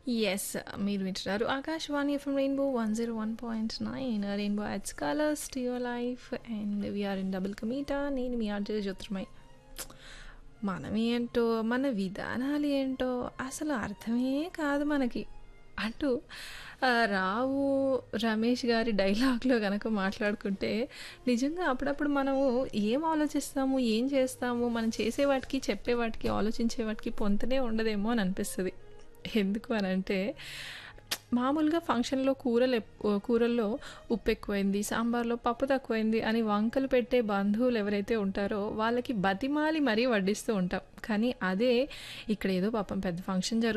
Yes. మీరు వింటున్నారు Akashvani FM rainbow 101.9 rainbow adds colours to your life and we are in double కమీటా. నేను మీ ఆర్జే జ్యోతిర్మయి. మనం ఏంటో, మన విధానాలు ఏంటో అసలు అర్థమే కాదు మనకి. అంటూ ఆహ్, రావు రమేష్ గారి డైలాగ్‌లో గనక మాట్లాడుకుంటే నిజంగా అప్పుడప్పుడు మనము ఏం ఆలోచిస్తాము, ఏం చేస్తాము, మనం చేసే వాటికి, చెప్పే వాటికి, ఆలోచించే వాటికి పొంతనే ఉండదేమో అని అనిపిస్తది. ఎందుకు అనంటే మామూలుగా ఫంక్షన్‌లో కూరలు ఎప్ కూరల్లో ఉప్పు ఎక్కువైంది, సాంబార్‌లో పప్పు తక్కువైంది అని వంకలు పెట్టే బంధువులు ఎవరైతే ఉంటారో వాళ్ళకి బతిమాలి మరీ వడ్డిస్తూ ఉంటాం. కానీ అదే ఇక్కడ ఏదో పాపం పెద్ద ఫంక్షన్ జరుగు